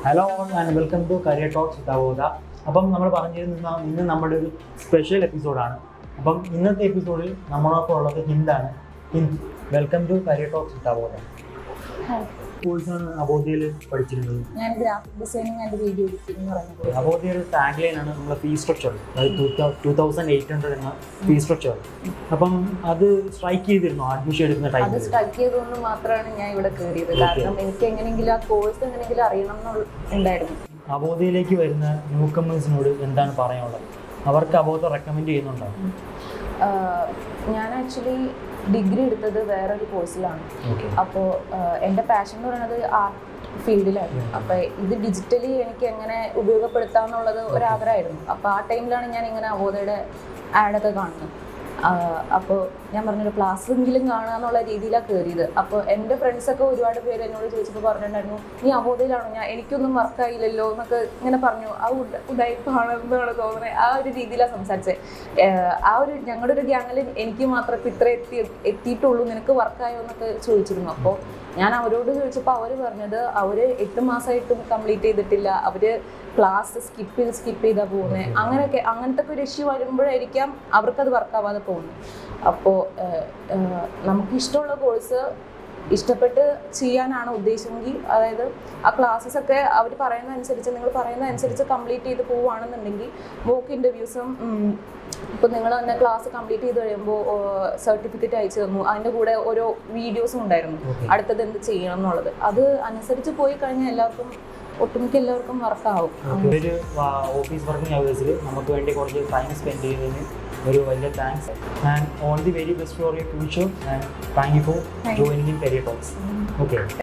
Hello and welcome to career talks തവോദ അപ്പം നമ്മൾ പറഞ്ഞിരുന്ന ഇന്ന് നമ്മുടെ ഒരു സ്പെഷ്യൽ എപ്പിസോഡാണ് അപ്പം ഇന്നത്തെ എപ്പിസോഡിൽ നമ്മളൊപ്പം ഉള്ളത് ഹിന്ദാണ് Hind welcome to career talks തവോദ കോഴ്സാണ് അബോധയിൽ പഠിച്ചിരുന്നത് ഞാൻ graphic designing and video editing എന്ന് പറയുന്നത് അബോധയുടെ ടാഗ് ലൈനാണ് നമ്മളെ ഫീ സ്ട്രക്ചർ അതായത് ടൂ തൗസൻഡ് എയ്റ്റ് ഹൺഡ്രഡ് എന്ന ഫീ സ്ട്രക്ചർ അപ്പം അത് സ്ട്രൈക്ക് ചെയ്തിരുന്നു അഡ്മിഷൻ എടുക്കുന്ന അത് ടൈമിൽ സ്ട്രൈക്ക് ചെയ്തുകൊണ്ട് മാത്രമാണ് ഞാൻ ഇവിടെ കയറിയത് കാരണം എനിക്ക് എങ്ങനെയെങ്കിലും ആ കോഴ്സ് എങ്ങനെയെങ്കിലും അറിയണം എന്നുള്ള ഉണ്ടായിരുന്നു അബോധയിലേക്ക് വരുന്ന ന്യൂ കമേഴ്സിനോട് എന്താണ് പറയാനുള്ളത് അവർക്ക് അബോധ റെക്കമെൻഡ് ചെയ്യുന്നുണ്ടോ ആഹ് ഞാൻ ആക്ച്വലി ഡിഗ്രി എടുത്തത് വേറൊരു കോഴ്സിലാണ് ഓക്കെ അപ്പോൾ എൻ്റെ പാഷൻ എന്ന് പറയുന്നത് ആർട്ട് ഫീൽഡിലായിരുന്നു അപ്പോൾ ഇത് ഡിജിറ്റലി എനിക്ക് എങ്ങനെ ഉപയോഗപ്പെടുത്താമെന്നുള്ളത് ഒരാഗ്രഹമായിരുന്നു അപ്പോൾ ആ ടൈമിലാണ് ഞാൻ ഇങ്ങനെ അവോധയുടെ ആഡൊക്കെ കാണുന്നത് അപ്പോൾ ഞാൻ പറഞ്ഞൊരു ക്ലാസ്സെങ്കിലും കാണുക എന്നുള്ള രീതിയിലാണ് കയറിയത് അപ്പോൾ എൻ്റെ ഫ്രണ്ട്സൊക്കെ ഒരുപാട് പേര് എന്നോട് ചോദിച്ചപ്പോൾ പറഞ്ഞിട്ടുണ്ടായിരുന്നു നീ അവോധയിലാണോ ഞാൻ എനിക്കൊന്നും വർക്കായില്ലല്ലോ എന്നൊക്കെ ഇങ്ങനെ പറഞ്ഞു ആ ഉഡ ഉടായ്പാണെന്നാണ് തോന്നുന്നത് ആ ഒരു രീതിയിലാണ് സംസാരിച്ചത് ഏഹ് ആ ഒരു ഞങ്ങളുടെ ഒരു ഗ്യാങ്ങിൽ എനിക്ക് മാത്രം ഇപ്പം ഇത്ര എത്തി എത്തിയിട്ടുള്ളൂ നിനക്ക് വർക്കായോ എന്നൊക്കെ ചോദിച്ചിരുന്നു അപ്പോൾ ഞാൻ അവരോട് ചോദിച്ചപ്പോൾ അവർ പറഞ്ഞത് അവർ എട്ട് മാസമായിട്ടും കംപ്ലീറ്റ് ചെയ്തിട്ടില്ല അവർ ക്ലാസ് സ്കിപ്പ് ചെയ്ത് സ്കിപ്പ് ചെയ്താൽ പോകുന്നത് അങ്ങനെയൊക്കെ അങ്ങനത്തെ ഒക്കെ ഒരു ഇഷ്യൂ വരുമ്പോഴായിരിക്കാം അവർക്കത് വർക്കാവാതെ പോകുന്നത് അപ്പോൾ നമുക്ക് ഇഷ്ടമുള്ള കോഴ്സ് ഇഷ്ടപ്പെട്ട് ചെയ്യാനാണ് ഉദ്ദേശമെങ്കിൽ അതായത് ആ ക്ലാസ്സസ് ഒക്കെ അവർ പറയുന്ന അനുസരിച്ച് നിങ്ങൾ പറയുന്ന അനുസരിച്ച് കംപ്ലീറ്റ് ചെയ്ത് പോവുകയാണെന്നുണ്ടെങ്കിൽ മോക്ക് ഇൻ്റർവ്യൂസും ഇപ്പോൾ നിങ്ങൾ തന്നെ ക്ലാസ് കംപ്ലീറ്റ് ചെയ്ത് കഴിയുമ്പോൾ സർട്ടിഫിക്കറ്റ് അയച്ചു തന്നു അതിൻ്റെ കൂടെ ഓരോ വീഡിയോസും ഉണ്ടായിരുന്നു Okay. അടുത്തത് എന്ത് ചെയ്യണം എന്നുള്ളത് അത് അനുസരിച്ച് പോയി കഴിഞ്ഞാൽ എല്ലാവർക്കും ഒട്ടുമിക്ക എല്ലാവർക്കും വർക്കാവും ഒരു ഓഫീസ് വർക്കിംഗ് അവേഴ്സിൽ നമുക്ക് വേണ്ടി കുറച്ച് ടൈം സ്പെൻഡ് ചെയ്തതിന് ഒരു വലിയ thanks and all the very best for your future and thank you for Thank you. Joining in career talks okay